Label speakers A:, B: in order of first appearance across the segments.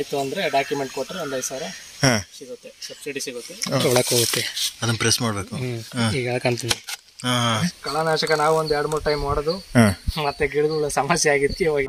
A: ಆಯ್ತು ಅಂದ್ರೆ ಡಾಕ್ಯುಮೆಂಟ್ ಕೊಟ್ರೆ ಒಂದ್ ಐದು ಸಾವಿರ
B: ಹಾ
A: ಸಿಗುತ್ತೆ ಸಬ್ಸಿಡಿ ಸಿಗುತ್ತೆ ಒಳಕ್ ಹೋಗುತ್ತೆ
B: ಅದನ್ನ ಪ್ರೆಸ್ ಮಾಡ್ಬೇಕು
A: ಈಗ ಹೇಳ್ಕೊಂತೀನಿ
B: ಹಾ
A: ಕಳನಾಶಕ ನಾವು ಒಂದ್ ಎರಡ್ ಮೂರ್ ಟೈಮ್ ಹೊಡೆದು
B: ಹಾ
A: ಮತ್ತೆ ಗಿಡಗಳ ಸಮಸ್ಯೆ ಆಗಿತ್ತು ಇವಾಗ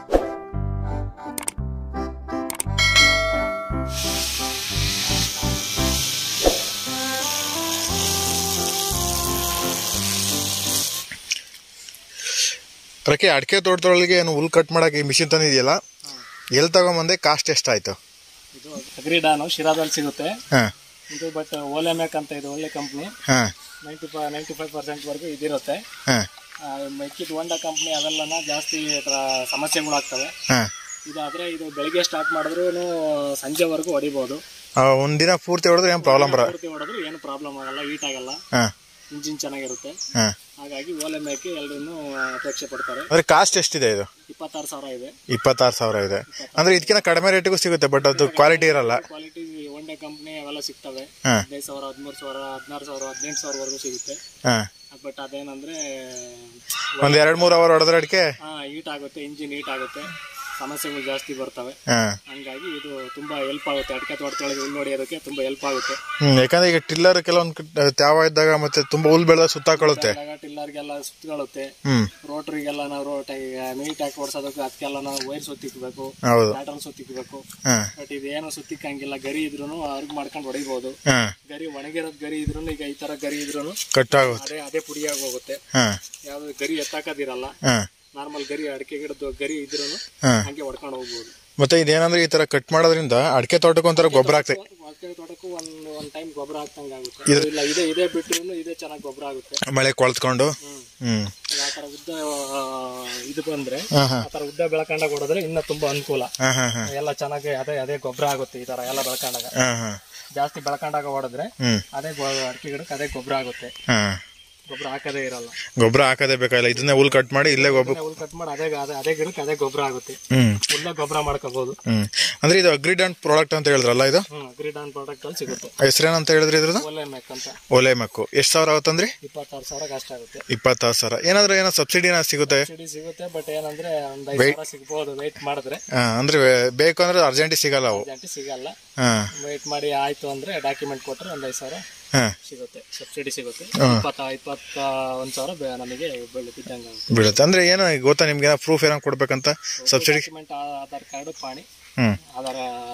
B: ಅದಕ್ಕೆ ಅಡಿಕೆ ತೋಟದೊಳಗೆ ಏನು ಹುಲ್ ಕಟ್ ಮಾಡಕ್ಕೆ ಮಿಷಿನ್ ತಂದಿದೆಯಲ್ಲ ಎಲ್ಲಿ ತಗೊಂಬಂದೆ ಕಾಸ್ಟ್ ಎಷ್ಟಾಯ್ತು
A: ಇದು ಅಗ್ರಿಡಾನು ಶಿರಾದಲ್ಲಿ ಸಿಗುತ್ತೆ
B: ಹಾ
A: ಇದು ಬಟ್ ಓಲೆ ಮ್ಯಾಕ್ ಅಂತ ಇದು ಒಳ್ಳೆ ಕಂಪ್ನಿ
B: ಹಾ
A: ninety five ninety five percent ವರೆಗೂ ಇದಿರುತ್ತೆ
B: ಹಾ
A: ಆ, ಮೆಕ್ಕಿದ ಹೋಂಡಾ ಕಂಪ್ನಿ ಅವೆಲ್ಲನ ಜಾಸ್ತಿ ಈ ಥರ ಸಮಸ್ಯೆಗಳಾಗ್ತವೆ
B: ಹಾ
A: ಇದಾದ್ರೆ ಇದು ಬೆಳಿಗ್ಗೆ ಸ್ಟಾರ್ಟ್ ಮಾಡಿದ್ರು ಸಂಜೆವರೆಗೂ ಹೊಡಿಬೋದು
B: ಆ, ಒಂದಿನ ಪೂರ್ತಿ ಹೊಡೆದ್ರೆ ಏನು ಪ್ರಾಬ್ಲಮ್ ಬರ
A: ಪೂರ್ತಿ ಹೊಡೆದ್ರು ಏನು ಪ್ರಾಬ್ಲಮ್ ಆಗಲ್ಲ ಹೀಟ್ ಆಗಲ್ಲ
B: ಹಾ
A: ಇಂಜಿನ್ ಚೆನ್ನಾಗಿರುತ್ತೆ
B: ಹಾ
A: ಹಾಗಾಗಿ ಓಲೆ ಮೇಕೆ ಎಲ್ಲರೂ ಅಪೇಕ್ಷೆ ಪಡ್ತಾರೆ
B: ಅಂದ್ರೆ ಕಾಸ್ಟ್ ಎಷ್ಟಿದೆ ಇದು
A: ಇಪ್ಪತ್ತಾರು ಸಾವಿರ ಇದೆ
B: ಇಪ್ಪತ್ತಾರು ಸಾವಿರ ಇದೆ ಅಂದ್ರೆ ಇದಕ್ಕಿಂತ ಕಡಿಮೆ ರೇಟಿಗೂ ಸಿಗುತ್ತೆ ಬಟ್ ಅದು ಕ್ವಾಲಿಟಿ ಇರಲ್ಲ
A: ಕ್ವಾಲಿಟಿ ಹೋಂಡಾ ಕಂಪ್ನಿ ಅವೆಲ್ಲ ಸಿಗ್ತವೆ
B: ಹಾ
A: ಹದಿನೈದು ಸಾವಿರ ಹದಿಮೂರು ಸಾವಿರ ಹದಿನಾರು ಸಾವಿರ ಹದಿನೆಂಟು ಸಾವಿರವರೆಗೂ ಸಿಗುತ್ತೆ
B: ಹಾ
A: ಬಟ್ ಅದೇನಂದ್ರೆ
B: ಒಂದ್ ಎರಡ್ ಮೂರ್ ಅವರ್ ಹೊಡೆದ್ರೆ ಅಡಿಕೆ
A: ಹೀಟ್ ಆಗುತ್ತೆ ಇಂಜಿನ್ ಹೀಟ್ ಆಗುತ್ತೆ ಸಮಸ್ಯೆಗಳು ಜಾಸ್ತಿ ಬರ್ತವೆ
B: ಹಾ
A: ಹಂಗಾಗಿ ಇದು ತುಂಬಾ ಹೆಲ್ಪ್ ಆಗುತ್ತೆ ಅಡಿಕೆ ತೋಟದೊಳಗೆ ಹುಲ್ಲು ಹೊಡೆಯೋದಕ್ಕೆ ತುಂಬಾ ಹೆಲ್ಪ್ ಆಗುತ್ತೆ
B: ಹ್ಮ್ ಯಾಕಂದ್ರೆ ಈಗ ಟಿಲ್ಲರ್ ಕೆಲವೊಂದು ತ್ಯಾವ ಇದ್ದಾಗ ಮತ್ತೆ ತುಂಬಾ ಹುಲ್ ಬೆಳೆದ ಸುತ್ತಾಕೊಳ್ಳುತ್ತೆ
A: ಟಿಲ್ಲರ್ಗೆಲ್ಲ ಸುತ್ತಕೊಳ್ಳುತ್ತೆ
B: ಹ್ಮ್
A: ರೋಟ್ರಿಗೆಲ್ಲ ನಾವು ರೋಟ್ ನೀಟ್ ಹಾಕಿ ಓಡಿಸೋದಕ್ಕೆ ಅದಕ್ಕೆಲ್ಲ ನಾವು ವೈರ್ ಸುತ್ತಿಕ್ಬೇಕು
B: ಹೌದು
A: ಪ್ಯಾಟರ್ನ್ ಸುತ್ತಿಕ್ಬೇಕು
B: ಹಾ
A: ಬಟ್ ಇದೇನು ಸುತ್ತಿಕ್ಕಂಗಿಲ್ಲ ಗರಿ ಇದ್ರೂ ಅರ್ಗ್ ಮಾಡ್ಕೊಂಡು ಹೊಡಿಬಹುದು
B: ಹಾ
A: ಗರಿ ಒಣಗಿರೋದ್ ಗರಿ ಇದ್ರೂ ಈಗ ಈ ತರ ಗರಿ ಇದ್ರೂ
B: ಕಟ್ ಆಗುತ್ತೆ
A: ಅದೇ ಅದೇ ಪುಡಿಯಾಗಿ ಹೋಗುತ್ತೆ
B: ಹಾ
A: ಯಾವ್ದು ಗರಿ ಎತ್ತಾಕದಿರಲ್ಲ
B: ಹಾ
A: ನಾರ್ಮಲ್ ಗರಿ ಅಡಿಕೆ ಗಿಡದ ಗರಿ ಇದ್ರೂ
B: ಹಾ
A: ಹಂಗೆ ಹೊಡ್ಕೊಂಡು ಹೋಗ್ಬೋದು
B: ಮತ್ತೆ ಇದೇನಂದ್ರೆ ಈ ತರ ಕಟ್ ಮಾಡೋದ್ರಿಂದ ಅಡಿಕೆ ತೋಟಕ್ಕೆ ಒಂಥರ ಗೊಬ್ಬರ ಆಗ್ತದೆ
A: ಅಡಿಕೆ ತೋಟಕ್ಕೂ ಒಂದ್ ಒಂದ್ ಟೈಮ್ ಗೊಬ್ಬರ ಹಾಕ್ತಂಗ ಆಗುತ್ತೆ ಇಲ್ಲ ಇದೇ ಇದೇ ಬಿಟ್ರು ಇದೇ ಚೆನ್ನಾಗಿ ಗೊಬ್ಬರ ಆಗುತ್ತೆ
B: ಮಳೆ ಕೊಳ್ತ್ಕೊಂಡು
A: ಹ್ಮ್
B: ಹ್ಮ್
A: ಆ ತರ ಉದ್ದ ಆ, ಇದು ಬಂದ್ರೆ
B: ಹಾ ಹಾ
A: ಆ ತರ ಉದ್ದ ಬೆಳ್ಕೊಂಡಾಗ ಹೊಡೆದ್ರೆ ಇನ್ನ ತುಂಬಾ ಅನುಕೂಲ
B: ಹಾ ಹಾ ಹಾ
A: ಎಲ್ಲ ಚೆನ್ನಾಗಿ ಅದೇ ಅದೇ ಗೊಬ್ಬರ ಆಗುತ್ತೆ ಈ ತರ ಎಲ್ಲ ಬೆಳ್ಕೊಂಡಾಗ
B: ಹಾ ಹಾ
A: ಜಾಸ್ತಿ ಬೆಳ್ಕೊಂಡಾಗ ಹೊಡೆದ್ರೆ
B: ಹ್ಮ್
A: ಅದೇ ಗೊ- ಅಡಿಕೆ ಗಿಡಕ್ಕೆ ಅದೇ ಗೊಬ್ಬರ ಆಗುತ್ತೆ
B: ಹಾ
A: ಗೊಬ್ಬರ ಹಾಕದೇ ಇರಲ್ಲ
B: ಗೊಬ್ಬರ ಹಾಕದೇ ಬೇಕಾಗಿಲ್ಲ ಇದನ್ನೇ ಹುಲ್ ಕಟ್ ಮಾಡಿ ಇಲ್ಲೇ ಗೊಬ್ಬರ
A: ಹುಲ್ ಕಟ್ ಮಾಡಿ ಅದೇ ಅದೇ ಅದೇ ಗಿಡಕ್ಕೆ ಅದೇ ಗೊಬ್ಬರ ಆಗುತ್ತೆ
B: ಹ್ಮ್
A: ಹುಲ್ಲ ಗೊಬ್ಬರ ಮಾಡ್ಕೋಬಹುದು
B: ಹ್ಮ್ ಅಂದ್ರೆ ಇದು ಅಗ್ರಿಡಂಟ್ ಪ್ರಾಡಕ್ಟ್ ಅಂತ ಹೇಳಿದ್ರಲ್ಲ ಇದು
A: ಹ್ಮ್ ಅಗ್ರಿಡಾನ್ ಪ್ರಾಡಕ್ಟ್ ಅಲ್ಲಿ ಸಿಗುತ್ತೆ
B: ಹೆಸರೇನಂತ ಹೇಳಿದ್ರಿ ಇದ್ರದ್ದು
A: ಒಳ್ಳೆ ಮೆಕ್ ಅಂತ
B: ಓಲೆ ಮಕ್ಕು ಎಷ್ಟು ಸಾವಿರ ಆಗುತ್ತಂದ್ರಿ
A: ಇಪ್ಪತ್ತಾರು ಸಾವಿರ ಅಷ್ಟ ಆಗುತ್ತೆ
B: ಇಪ್ಪತ್ತಾರು ಸಾವಿರ ಏನಾದ್ರೂ ಏನೋ ಸಬ್ಸಿಡಿನ ಸಿಗುತ್ತೆ
A: ಸಿಡಿ ಸಿಗುತ್ತೆ ಬಟ್ ಏನಂದ್ರೆ ಒಂದ್ ಐದು ಸಾವಿರ ಸಿಗ್ಬೋದು ವೆಯ್ಟ್ ಮಾಡಿದ್ರೆ
B: ಹಾ, ಅಂದ್ರೆ ಬೇಕು ಅಂದ್ರೆ ಅರ್ಜೆಂಟಿ ಸಿಗಲ್ಲ ಅವು
A: ಜಂಟಿ ಸಿಗಲ್ಲ
B: ಹಾ
A: ವೆಯ್ಟ್ ಮಾಡಿ ಆಯ್ತು ಅಂದ್ರೆ ಡಾಕ್ಯುಮೆಂಟ್ ಕೊಟ್ರೆ ಒಂದ್ ಐದು ಸಾವಿರ
B: ಹಾ
A: ಸಿಗುತ್ತೆ ಸಬ್ಸಿಡಿ ಸಿಗುತ್ತೆ ಇಪ್ಪತ್ತ ಇಪ್ಪತ್ತ ಒಂದ್ ಸಾವಿರ ಬೆ- ನಮಗೆ ಬೆಳೆ ಬಿದ್ದಂಗೆ ಆಗುತ್ತೆ
B: ಬೀಳುತ್ತೆ ಅಂದ್ರೆ ಏನೋ ಗೊತ್ತಾ ನಿಮ್ಗೆ ಪ್ರೂಫ್ ಏನೋ ಕೊಡ್ಬೇಕಂತ ಸಬ್ಸಿಡಿ
A: ಡಾಕ್ಯುಮೆಂಟ್ ಆಧಾರ್ ಕಾರ್ಡ್ ಪಾಣಿ
B: ಹ್ಮ್
A: ಆಧಾರ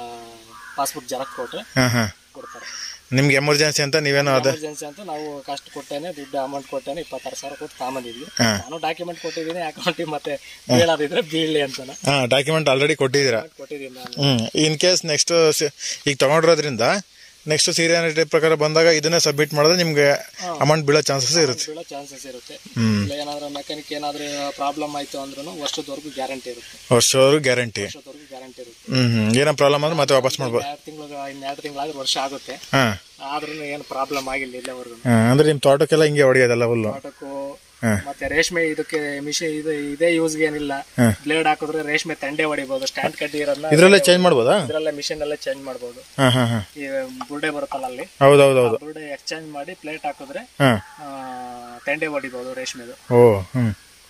A: ಪಾಸ್ಬುಕ್ ಜೆರಾಕ್ಸ್ ಕೊಟ್ರೆ
B: ಹಾ ಹಾ
A: ಕೊಡ್ತಾರೆ
B: ನಿಮ್ಗೆ ಎಮರ್ಜೆನ್ಸಿ ಅಂತ ನೀವೇನೋ ಅದ
A: ಎಮರ್ಜೆನ್ಸಿ ಅಂತ ನಾವು ಕಾಸ್ಟ್ ಕೊಟ್ಟೇನೆ ದುಡ್ಡು ಅಮೌಂಟ್ ಕೊಟ್ಟೇನೆ ಇಪ್ಪತ್ತಾರು ಸಾವಿರ ಕೊಟ್ಟು ತಗೊಂಬಂದಿದ್ವಿ
B: ಹಾ.
A: ನಾನು ಡಾಕ್ಯುಮೆಂಟ್ ಕೊಟ್ಟಿದ್ದೀನಿ ಅಕೌಂಟಿಗೆ ಮತ್ತೆ ಬೀಳೋದಿದ್ರೆ ಬೀಳಲಿ ಅಂತಾನೆ
B: ಹಾ ಡಾಕ್ಯುಮೆಂಟ್ ಆಲ್ರೆಡಿ ಕೊಟ್ಟಿದ್ದೀರಾ
A: ಕೊಟ್ಟಿದ್ದೀನಿ ನಾನು
B: ಹ್ಮ್ ಇನ್ ಕೇಸ್ ನೆಕ್ಸ್ಟ್ ಈಗ ತಗೊಂಡಿರೋದ್ರಿಂದ ನೆಕ್ಸ್ಟ್ ಸೀರಿಯಾನಿಟಿ ಪ್ರಕಾರ ಬಂದಾಗ ಇದನ್ನೇ ಸಬ್ಮಿಟ್ ಮಾಡಿದ್ರೆ ನಿಮ್ಗೆ ಅಮೌಂಟ್ ಬೀಳೋ ಚಾನ್ಸಸ್ ಇರುತ್ತೆ
A: ಬೀಳೋ ಚಾನ್ಸಸ್ ಇರುತ್ತೆ
B: ಹ್ಮ್
A: ಇಲ್ಲ ಏನಾದ್ರು ಮೆಕ್ಯಾನಿಕ್ ಏನಾದ್ರು ಪ್ರಾಬ್ಲಮ್ ಆಯ್ತು ಅಂದ್ರೂ ವರ್ಷದವರೆಗೂ ಗ್ಯಾರಂಟಿ ಇರುತ್ತೆ
B: ವರ್ಷದವರೆಗೂ ಗ್ಯಾರಂಟಿ
A: ವರ್ಷದವರೆಗೂ ಗ್ಯಾರಂಟಿ ಇರುತ್ತೆ
B: ಹ್ಮ್ ಹ್ಮ್ ಏನೋ ಪ್ರಾಬ್ಲಮ್ ಅಂದ್ರೆ ಮತ್ತೆ ವಾಪಸ್ ಮಾಡ್ಬೋದು
A: ಎರಡು ತಿಂಗಳು ಇನ್ನೆರಡು ತಿಂಗಳಾದ್ರೆ ವರ್ಷ ಆಗುತ್ತೆ
B: ಹಾ
A: ಆದ್ರೂ ಏನು ಪ್ರಾಬ್ಲಮ್ ಆಗಿಲ್ಲ ಇಲ್ಲಿವರೆಗೂ
B: ಹಾ, ಅಂದ್ರೆ ನಿಮ್ ತೋಟಕ್ಕೆಲ್ಲ ಹಿಂಗೆ ಹೊಡೆಯೋದಲ್ಲ ಹುಲ್ಲು
A: ತೋಟಕ್ಕೂ
B: ಹಾ.
A: ಮತ್ತೆ ರೇಷ್ಮೆ ಇದಕ್ಕೆ ಮಿಷನ್ ಇದು ಇದೇ ಯೂಸ್ಗೆ ಏನಿಲ್ಲ
B: ಹಾ.
A: ಬ್ಲೇಡ್ ಹಾಕಿದ್ರೆ ರೇಷ್ಮೆ ತಂಡೆ ಹೊಡಿಬಹುದು ಸ್ಟ್ಯಾಂಡ್ ಕಡ್ಡಿ ಇರೋದನ್ನ
B: ಇದ್ರಲ್ಲೇ ಚೇಂಜ್ ಮಾಡ್ಬೋದಾ
A: ಇದ್ರಲ್ಲೇ ಮಿಷನ್ ಅಲ್ಲೇ ಚೇಂಜ್ ಮಾಡಬಹುದು
B: ಹಾ ಹಾ ಹಾ
A: ಈ ಬುರ್ಡೆ ಬರುತ್ತಲ್ಲ ಅಲ್ಲಿ
B: ಹೌದೌದೌದು
A: ಬುರ್ಡೆ ಎಕ್ಸ್ಚೇಂಜ್ ಮಾಡಿ ಪ್ಲೇಟ್ ಹಾಕಿದ್ರೆ
B: ಹಾ
A: ಆ, ತೆಂಡೆ ಹೊಡಿಬಹುದು ರೇಷ್ಮೆದು
B: ಓ ಹ್ಮ್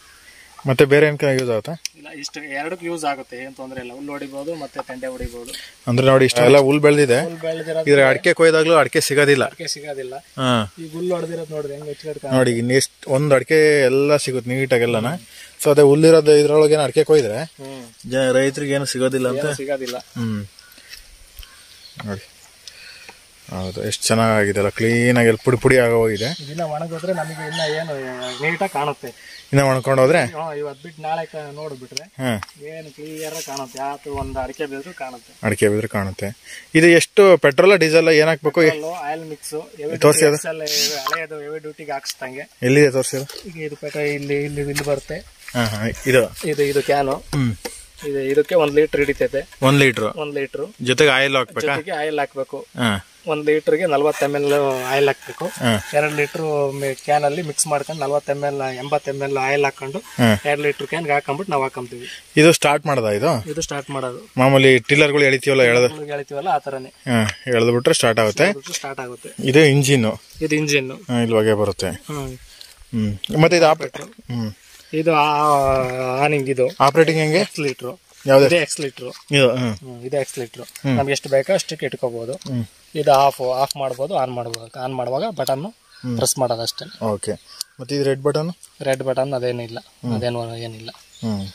B: ಮತ್ತೆ ಬೇರೆ ಏನ್ ಯೂಸ್ ಆಗುತ್ತಾ
A: ಇಲ್ಲ ಇಷ್ಟು ಎರಡಕ್ಕೂ ಯೂಸ್ ಆಗುತ್ತೆ ಏನ್ ತೊಂದ್ರೆ ಇಲ್ಲ ಹುಲ್ಲು ಹೊಡಿಬಹುದು ಮತ್ತೆ ತೆಂಡೆ ಹೊಡಿಬಹುದು
B: ಅಂದ್ರೆ ನೋಡಿ ಇಷ್ಟೆಲ್ಲ ಹುಲ್ ಬೆಳೆದಿದೆ
A: ಹುಲ್ ಬೆಳೆದಿರೋದು
B: ಇದ್ರ ಅಡಿಕೆ ಕೊಯ್ದಾಗ್ಲೂ ಅಡಿಕೆ ಸಿಗೋದಿಲ್ಲ
A: ಅಡಿಕೆ ಸಿಗೋದಿಲ್ಲ
B: ಹಾ
A: ಈಗ ಹುಲ್ಲು ಹೊಡೆದಿರೋದು ನೋಡ್ರಿ ಹೆಂಗ್ ಹೆಚ್ಚು
B: ನೋಡಿ ಇನ್ನೆಷ್ಟು ಒಂದ್ ಅಡಿಕೆ ಎಲ್ಲ ಸಿಗುತ್ತೆ ನೀಟಾಗೆಲ್ಲನ ಸೊ ಅದೇ ಹುಲ್ಲಿರೋದು ಇದ್ರೊಳಗೆ ಅಡಿಕೆ ಕೊಯ್ದ್ರೆ
A: ಹ್ಮ್
B: ಜ ರೈತರಿಗೆ ಏನು ಸಿಗೋದಿಲ್ಲ ಅಂತ
A: ಏನು ಸಿಗೋದಿಲ್ಲ
B: ಹ್ಮ್ ನೋಡಿ ಹೌದು ಎಷ್ಟು ಚೆನ್ನಾಗಿದೆಲ್ಲ ಕ್ಲೀನಾಗಿ ಎಲ್ಲ ಪುಡಿ ಪುಡಿ ಆಗೋಗಿದೆ
A: ಇದನ್ನ ಒಣಗಿದ್ರೆ ನಮಗೆ ಇನ್ನ ಏನು ನೀಟಾಗಿ ಕಾಣುತ್ತೆ
B: ಇನ್ನ ಒಣ್ಕೊಂಡು ಹೋದ್ರೆ
A: ಹ್ಮ್, ಇವತ್ತು ಬಿಟ್ಟು ನಾಳೆ ಕ- ನೋಡ್ಬಿಟ್ರೆ
B: ಹಾ
A: ಏನು ಕ್ಲಿಯರ್ ಕಾಣುತ್ತೆ ಯಾತು ಒಂದು ಅಡಿಕೆ ಬಿದ್ರು ಕಾಣುತ್ತೆ
B: ಅಡಿಕೆ ಬಿದ್ರೆ ಕಾಣುತ್ತೆ ಇದು ಎಷ್ಟು ಪೆಟ್ರೋಲ್ ಡೀಸೆಲ್ ಏನ್ ಹಾಕ್ಬೇಕು
A: ಆಯಿಲ್ ಮಿಕ್ಸ್
B: ತೋರ್ಸಿ ಅದು.
A: ಹಳೆಯದು ಹೆವಿ ಡ್ಯೂಟಿಗೆ ಹಾಕ್ಸ್ದಂಗೆ
B: ಎಲ್ಲಿದೆ ತೋರಿಸಿದ
A: ಈಗ ಇದು ಪೆಟ್ರ ಇಲ್ಲಿ ಇಲ್ಲಿ ಇಲ್ಲಿ ಬರುತ್ತೆ
B: ಹಾ ಹಾ ಇದು
A: ಇದು ಇದು ಕ್ಯಾನು
B: ಹ್ಮ್
A: ಇದು ಇದಕ್ಕೆ ಒಂದ್ ಲೀಟರ್ ಹಿಡಿತೈತೆ
B: ಒಂದ್ ಲೀಟ್ರು
A: ಒಂದ್ ಲೀಟರ್
B: ಜೊತೆಗೆ ಆಯಿಲ್ ಹಾಕ್ಬೇಕಾ
A: ಜೊತೆಗೆ ಆಯಿಲ್ ಹಾಕ್ಬೇಕು
B: ಹಾ
A: ಒಂದ್ ಲೀಟರ್ಗೆ ನಲ್ವತ್ತು ಎಮ್ ಎಲ್ ಆಯಿಲ್ ಹಾಕ್ಬೇಕು
B: ಹಾ.
A: ಎರಡು ಲೀಟರ್ ಕ್ಯಾನ್ ಅಲ್ಲಿ ಮಿಕ್ಸ್ ಮಾಡ್ಕೊಂಡು ನಲ್ವತ್ತು ಎಮ್ ಎಲ್ ಎಂಬತ್ತು ಎಮ್ ಎಲ್ ಆಯಿಲ್ ಹಾಕೊಂಡು
B: ಹಾ.
A: ಎರಡು ಲೀಟರ್ ಕ್ಯಾನ್ಗೆ ಹಾಕೊಂಡ್ಬಿಟ್ಟು ನಾವು ಹಾಕೊಂತೀವಿ
B: ಇದು ಸ್ಟಾರ್ಟ್ ಮಾಡ್ದ ಇದು
A: ಇದು ಸ್ಟಾರ್ಟ್ ಮಾಡೋದು
B: ಮಾಮೂಲಿ ಟಿಲ್ಲರ್ಗಳು ಎಳಿತೀವಲ್ಲ ಎಳೆದು
A: ಹುಲ್ಗೆ ಹೇಳ್ತೀವಲ್ಲ ಆ ತರನೇ
B: ಹಾ ಎಳೆದು ಬಿಟ್ರೆ ಸ್ಟಾರ್ಟ್ ಆಗುತ್ತೆ
A: ಸ್ಟಾರ್ಟ್ ಆಗುತ್ತೆ
B: ಇದು ಇಂಜಿನ್
A: ಇದು ಇಂಜಿನ್
B: ಇಲ್ಲಿ ಹೊಗೆ ಬರುತ್ತೆ
A: ಹ್ಮ್
B: ಹ್ಮ್ ಮತ್ತೆ ಇದು ಆಪ ಹ್ಮ್
A: ಇದು ಆನಿಂಗ್ ಇದು
B: ಆಪರೇಟಿಂಗ್ ಹೆಂಗೆ
A: ಲೀಟ್ರು
B: ಯಾವ್ದು
A: ಇದೇ ಎಕ್ಸ್ ಲೀಟ್ರು
B: ಇದು ಹ್ಮ್
A: ಇದೇ ಎಕ್ಸ್ ಲೀಟ್ರು ನಮ್ಗೆ ಎಷ್ಟು ಬೇಕೋ ಅಷ್ಟಕ್ಕೆ ಇಟ್ಕೋಬಹುದು ಇದು ಆಫ್ ಆಫ್ ಮಾಡ್ಬೋದು ಆನ್ ಮಾಡ್ಬೋದು ಆನ್ ಮಾಡುವಾಗ ಬಟನ್ ಪ್ರೆಸ್ ಮಾಡೋದು ಅಷ್ಟೇ
B: ಓಕೆ ಮತ್ತೆ ಇದು ರೆಡ್ ಬಟನ್
A: ರೆಡ್ ಬಟನ್ ಅದೇನಿಲ್ಲ ಅದೇನು ಏನಿಲ್ಲ
B: ಹ್ಮ್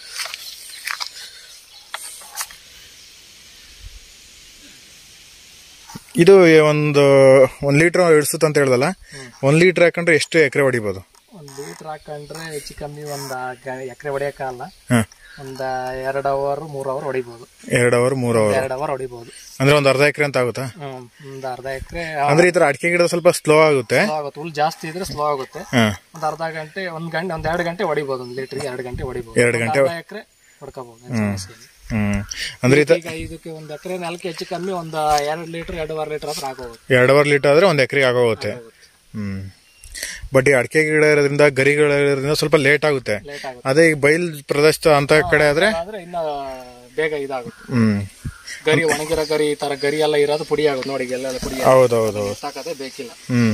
B: ಇದು ಒಂದು ಒಂದ್ ಲೀಟರ್ ಇಡಿಸುತ್ತೆ ಅಂತ ಹೇಳ್ದಲ್ಲ ಒಂದ್ ಲೀಟರ್ ಹಾಕೊಂಡ್ರೆ ಎಷ್ಟು ಎಕರೆ ಹೊಡಿಬೋದು
A: ಒಂದು ಲೀಟ್ರ್ ಹಾಕೊಂಡ್ರೆ ಹೆಚ್ಚು ಕಮ್ಮಿ ಒಂದು ಎಕರೆ ಹೊಡಿಯೋಕ್ಕಲ್ಲ
B: ಹಾಂ
A: ಒಂದು ಎರಡು ಅವರ್ ಮೂರು ಅವರ್ ಹೊಡಿಬೋದು
B: ಎರಡು ಅವರ್ ಮೂರು ಅವರ್
A: ಎರಡು ಅವರ್ ಹೊಡಿಬೋದು
B: ಅಂದ್ರೆ ಒಂದ್ ಅರ್ಧ ಎಕರೆ ಅಂತ ಆಗುತ್ತಾ
A: ಹ್ಮ್ ಒಂದು ಅರ್ಧ ಎಕರೆ
B: ಅಂದ್ರೆ ಈ ತರ ಅಡಿಕೆ ಗಿಡ ಸ್ವಲ್ಪ ಸ್ಲೋ ಆಗುತ್ತೆ
A: ಸ್ಲೋ ಆಗುತ್ತೆ ಹುಲ್ ಜಾಸ್ತಿ ಇದ್ರೆ ಸ್ಲೋ ಆಗುತ್ತೆ
B: ಹಾಂ
A: ಒಂದು ಅರ್ಧ ಗಂಟೆ ಒಂದು ಗಂಟೆ ಒಂದು ಎರಡು ಗಂಟೆ ಹೊಡಿಬೋದು ಒಂದು ಲೀಟ್ರಿಗೆ ಎರಡು ಗಂಟೆ ಹೊಡಿಬೋದು
B: ಎರಡು ಗಂಟೆ
A: ಅರ್ಧ ಎಕರೆ ಹೊಡ್ಕೋಬಹುದು ಏನ್ ಸಮಸ್ಯೆ ಇಲ್ಲ.
B: ಹ್ಮ್ ಅಂದ್ರೆ ಈ ತರ
A: ಈಗ ಇದಕ್ಕೆ ಒಂದು ಎಕರೆ ನೆಲಕ್ಕೆ ಹೆಚ್ಚು ಕಮ್ಮಿ ಒಂದು ಎರಡು ಲೀಟರ್ ಎರಡೂವರೆ ಲೀಟರ್ ಹತ್ರ ಆಗೋಗುತ್ತೆ
B: ಎರಡೂವರೆ ಲೀಟರ್ ಆದ್ರೆ ಒಂದ್ ಎಕರೆಗೆ ಆಗೋಗುತ್ತೆ ಹ್ಮ್ ಬಟ್ ಈ ಅಡಿಕೆ ಗಿಡ ಇರೋದ್ರಿಂದ ಗರಿಗಳ ಇರೋದ್ರಿಂದ ಸ್ವಲ್ಪ ಲೇಟ್ ಆಗುತ್ತೆ
A: ಲೇಟ್ ಆಗುತ್ತೆ
B: ಅದೇ ಈಗ ಬೈಲ್ ಪ್ರದೇಶ ಅಂತ ಕಡೆ ಆದ್ರೆ
A: ಆದ್ರೆ ಇನ್ನ ಬೇಗ ಇದಾಗುತ್ತೆ
B: ಹ್ಮ್
A: ಗರಿ ಒಣಗಿರೋ ಗರಿ ಈ ತರ ಗರಿ ಎಲ್ಲ ಇರೋದು ಪುಡಿ ಆಗುತ್ತೆ ನೋಡಿ ಎಲ್ಲ ಪುಡಿ
B: ಹೌದೌದು
A: ಎತ್ತಾಕದೆ ಬೇಕಿಲ್ಲ
B: ಹ್ಮ್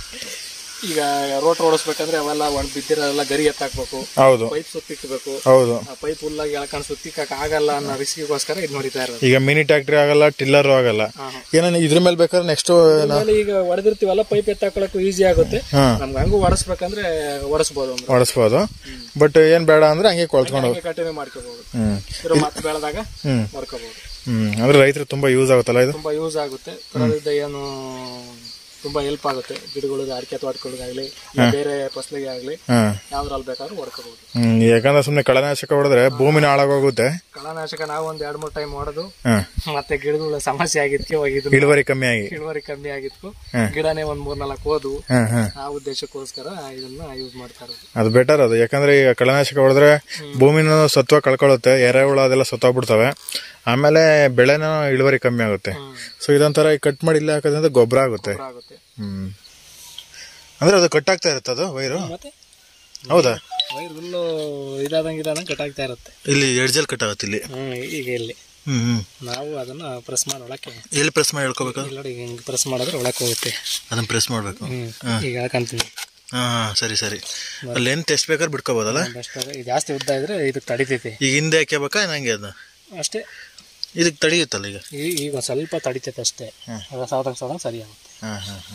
A: ಈಗ ರೋಟ್ ಓಡಿಸ್ಬೇಕಂದ್ರೆ ಅವೆಲ್ಲ ಒಣ ಬಿದ್ದಿರೋಲ್ಲ ಗರಿ ಎತ್ತಾಕ್ಬೇಕು
B: ಹೌದು
A: ಪೈಪ್ ಸುತ್ತಿಕ್ಬೇಕು
B: ಹೌದು
A: ಆ ಪೈಪ್ ಹುಲ್ಲಾಗಿ ಎಳ್ಕೊಂಡು ಸುತ್ತಿಕ್ಕಕ್ ಆಗಲ್ಲ ಅನ್ನೋ ರಿಸ್ಕಿಗೋಸ್ಕರ ಇದು ನೋಡಿತಾ ಇರೋದು
B: ಈಗ ಮಿನಿ ಟ್ಯಾಕ್ಟ್ರಿ ಆಗಲ್ಲ ಟಿಲ್ಲರ್ ಆಗಲ್ಲ
A: ಹಾ, ಹಾ.
B: ಏನೇನು ಇದ್ರ ಮೇಲೆ ಬೇಕಾದ್ರೆ ನೆಕ್ಸ್ಟ್
A: ಆಮೇಲೆ ಈಗ ಹೊಡೆದಿರ್ತೀವಲ್ಲ ಪೈಪ್ ಎತ್ತಾಕೊಳಕ್ಕೂ ಈಸಿ ಆಗುತ್ತೆ
B: ಹಾ
A: ನಮ್ಗೆ ಹಂಗೂ ಹೊಡೆಸ್ಬೇಕಂದ್ರೆ ಹೊಡೆಸ್ಬೋದು ಅಂದ್ರೆ
B: ಮಾಡಿಸ್ಬೋದು ಬಟ್ ಏನ್ ಬೇಡ ಅಂದ್ರೆ ಹಂಗೆ ಕೊಳ್ತ್ಕೊಂಡು ಹೋಗ್-
A: ಹಂಗೆ ಕಂಟಿನ್ಯೂ ಮಾಡ್ಕೋಬಹುದು
B: ಹ್ಮ್
A: ಇರೋ ಮತ್ತೆ ಬೆಳೆದಾಗ
B: ಹ್ಮ್
A: ಮಾಡ್ಕೋಬಹುದು
B: ಹ್ಮ್ ಅಂದ್ರೆ ರೈತರು ತುಂಬಾ ಯೂಸ್ ಆಗುತ್ತಲ್ಲ ಇದು
A: ತುಂಬಾ ಯೂಸ್ ಆಗುತ್ತೆ ಅದರಿಂದ ಏನು ತುಂಬಾ ಹೆಲ್ಪ್ ಆಗುತ್ತೆ ಗಿಡಗಳಿಗೆ ಅಡಿಕೆ ತೋಟಗಳಿಗಾಗ್ಲಿ ಬೇರೆ ಫಸಲಿಗೆ ಆಗ್ಲಿ
B: ಹಾ
A: ಯಾವ್ದ್ರಲ್ಲಿ ಬೇಕಾದ್ರೂ ಹೊಡ್ಕೋಬಹುದು
B: ಹ್ಮ್ ಯಾಕಂದ್ರೆ ಸುಮ್ನೆ ಕಳೆನಾಶಕ ಹೊಡೆದ್ರೆ ಭೂಮಿನ ಹಾಳಾಗೋಗುತ್ತೆ
A: ಕಳೆನಾಶಕ ನಾವು ಒಂದ್ ಎರಡ್ ಮೂರ್ ಟೈಮ್ ಹೊಡೆದು
B: ಹಾ
A: ಮತ್ತೆ ಗಿಡಗಳ ಸಮಸ್ಯೆ ಆಗಿದ್ಕೆ ಹೋಗಿದ್ದು
B: ಇಳುವರಿ ಕಮ್ಮಿ ಆಗಿ
A: ಇಳುವರಿ ಕಮ್ಮಿ ಆಗಿದ್ಕು
B: ಹ್ಮ್.
A: ಗಿಡನೇ ಒಂದ್ ಮೂರ್ ನಾಲ್ಕು ಹೋದ್ವು
B: ಹಾ ಹಾ
A: ಆ ಉದ್ದೇಶಕ್ಕೋಸ್ಕರ ಇದನ್ನ ಯೂಸ್ ಮಾಡ್ತಾ ಇರೋದು
B: ಅದು ಬೆಟರ್ ಅದು ಯಾಕಂದ್ರೆ ಈಗ ಕಳೆನಾಶಕ ಹೊಡೆದ್ರೆ ಭೂಮಿನ ಸತ್ವ ಕಳ್ಕೊಳ್ಳುತ್ತೆ ಎರೆಹುಳ ಅದೆಲ್ಲ ಸತ್ತೋಗ್ಬಿಡ್ತವೆ ಆಮೇಲೆ ಬೆಳೆನ ಇಳುವರಿ ಕಮ್ಮಿ ಆಗುತ್ತೆ
A: ಹ್ಮ್.
B: ಸೊ ಇದೊಂಥರ ಈ ಕಟ್ ಮಾಡಿ ಇಲ್ಲ ಹಾಕೋದ್ರಿಂದ ಗೊಬ್ಬರ ಆಗುತ್ತೆ
A: ಗೊಬ್ರ ಆಗುತ್ತೆ
B: ಹ್ಮ್ ಅಂದ್ರೆ ಅದು ಕಟ್ ಆಗ್ತಾ ಇರುತ್ತೆ ಅದು ವೈರು
A: ಮತ್ತೆ
B: ಹೌದಾ
A: ವೈರ್ ಹುಲ್ಲು ಇದಾದಂಗೆ ಇದಾದಂಗೆ ಕಟ್ಟಾಗ್ತಾ ಇರುತ್ತೆ
B: ಇಲ್ಲಿ ಎಡ್ಜಲ್ ಕಟ್ ಆಗುತ್ತೆ ಇಲ್ಲಿ
A: ಹ್ಮ್ ಈಗ ಇಲ್ಲಿ
B: ಹ್ಮ್ ಹ್ಮ್
A: ನಾವು ಅದನ್ನ ಪ್ರೆಸ್ ಮಾಡಿ ಒಳಕ್ಕೆ
B: ಎಲ್ಲಿ ಪ್ರೆಸ್ ಮಾಡಿ ಹೇಳ್ಕೋಬೇಕು
A: ಇಲ್ಲಿ ನೋಡಿ ಹಿಂಗ್ ಪ್ರೆಸ್ ಮಾಡಿದ್ರೆ ಒಳಕ್ಕೆ ಹೋಗುತ್ತೆ
B: ಅದನ್ನ ಪ್ರೆಸ್ ಮಾಡ್ಬೇಕು
A: ಹ್ಮ್ ಈಗ ಹೇಳ್ಕೊಂತೀನಿ
B: ಹಾ ಹಾ ಸರಿ ಸರಿ ಅಲ್ಲಿ ಏನು ಟೆಸ್ಟ್ ಬೇಕಾದ್ರೆ ಬಿಡ್ಕೋಬೋದಲ್ಲ
A: ಬೆಸ್ಟ್ ಜಾಸ್ತಿ ಉದ್ದ ಇದ್ರೆ ಇದಕ್ಕೆ ತಡಿತೈತಿ
B: ಈಗ ಹಿಂದೆ ಹಾಕ್ಯಬೇಕಾ ನಂಗೆ ಅದನ್ನ
A: ಅಷ್ಟೇ
B: ಇದಕ್ಕೆ ತಡೆಯುತ್ತಲ್ಲ ಈಗ
A: ಈ- ಈಗ ಒಂದ್ ಸ್ವಲ್ಪ ತಡಿತೈತೆ ಅಷ್ಟೇ
B: ಹ್ಮ್.
A: ಅದು ಸಾವ್ದಂಗೆ ಸಾವ್ದಂಗೆ ಸರಿ ಆಗುತ್ತೆ
B: ಹಾ ಹಾ ಹಾ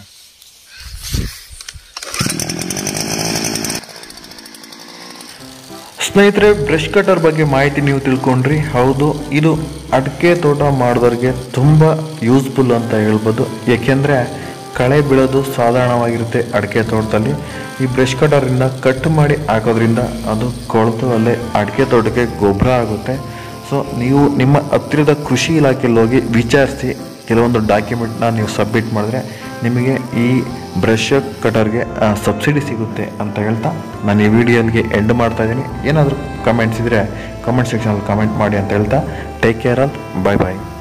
C: ಸ್ನೇಹಿತರೆ ಬ್ರಷ್ ಕಟರ್ ಬಗ್ಗೆ ಮಾಹಿತಿ ನೀವು ತಿಳ್ಕೊಂಡ್ರಿ ಹೌದು ಇದು ಅಡಿಕೆ ತೋಟ ಮಾಡಿದವ್ರಿಗೆ ತುಂಬ ಯೂಸ್ಫುಲ್ ಅಂತ ಹೇಳ್ಬೋದು ಏಕೆಂದರೆ ಕಳೆ ಬೀಳೋದು ಸಾಧಾರಣವಾಗಿರುತ್ತೆ ಅಡಿಕೆ ತೋಟದಲ್ಲಿ ಈ ಬ್ರಷ್ ಕಟರಿಂದ ಕಟ್ ಮಾಡಿ ಹಾಕೋದ್ರಿಂದ ಅದು ಕೊಳೆತು ಅಲ್ಲೇ ಅಡಿಕೆ ತೋಟಕ್ಕೆ ಗೊಬ್ಬರ ಆಗುತ್ತೆ ಸೊ ನೀವು ನಿಮ್ಮ ಹತ್ತಿರದ ಕೃಷಿ ಇಲಾಖೆಯಲ್ಲಿ ಹೋಗಿ ವಿಚಾರಿಸಿ ಕೆಲವೊಂದು ಡಾಕ್ಯುಮೆಂಟ್ನ ನೀವು ಸಬ್ಮಿಟ್ ಮಾಡಿದ್ರೆ ನಿಮಗೆ ಈ ಬ್ರಷ್ ಕಟರ್ಗೆ ಸಬ್ಸಿಡಿ ಸಿಗುತ್ತೆ ಅಂತ ಹೇಳ್ತಾ ನಾನು ಈ ವಿಡಿಯೋಗೆ ಎಂಡ್ ಮಾಡ್ತಾ ಇದ್ದೀನಿ ಏನಾದರೂ ಕಮೆಂಟ್ಸ್ ಇದ್ದರೆ ಕಮೆಂಟ್ ಸೆಕ್ಷನಲ್ಲಿ ಕಮೆಂಟ್ ಮಾಡಿ ಅಂತ ಹೇಳ್ತಾ ಟೇಕ್ ಕೇರ್ ಅಂತ ಬಾಯ್ ಬಾಯ್